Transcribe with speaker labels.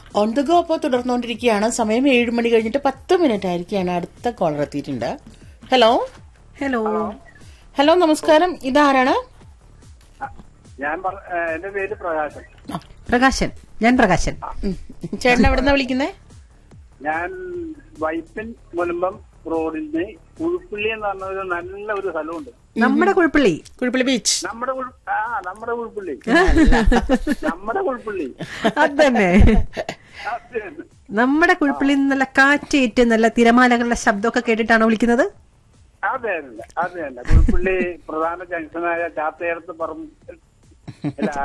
Speaker 1: On the go അപ്പോൾ തുടർന്നുകൊണ്ടിരിക്കുകയാണ് സമയം ഏഴ് മണി കഴിഞ്ഞിട്ട് പത്ത് മിനിറ്റ് ആയിരിക്കുകയാണ് അടുത്ത കോളർ എത്തിയിട്ടുണ്ട് ഹലോ
Speaker 2: ഹലോ
Speaker 1: ഹലോ നമസ്കാരം ഇതാരാണ്
Speaker 3: ഞാൻ പറ- ഏ, എന്റെ പേര് പ്രകാശൻ
Speaker 2: പ്രകാശൻ ഞാൻ പ്രകാശൻ
Speaker 1: ഉം. ചേട്ടൻ എവിടെന്നാ വിളിക്കുന്നേ
Speaker 3: ഞാൻ വൈപ്പിൻ മുനമ്പം റോഡിന് ഉഴുപ്പള്ളി എന്ന് പറഞ്ഞ ഒരു നല്ല ഒരു സ്ഥലമുണ്ട്
Speaker 2: നമ്മുടെ കുഴപ്പള്ളി
Speaker 1: കുഴിപ്പള്ളി ബീച്ച്
Speaker 3: നമ്മുടെ ഉൾ- ആ നമ്മുടെ ഉൾപ്പള്ളി നമ്മുടെ ഉൾപ്പള്ളി
Speaker 2: അതന്നെ
Speaker 3: അത് തന്നെ.
Speaker 2: നമ്മുടെ കുഴപ്പള്ളി നല്ല കാറ്റേറ്റ് നല്ല തിരമാലകളുടെ ശബ്ദമൊക്കെ കേട്ടിട്ടാണോ വിളിക്കുന്നത്
Speaker 3: അതെ തന്നെ അത് തന്നെ ഉൾപ്പള്ളി പ്രധാന ജംഗ്ഷനായ ചാത്തയേടത്ത് പറമ്പ്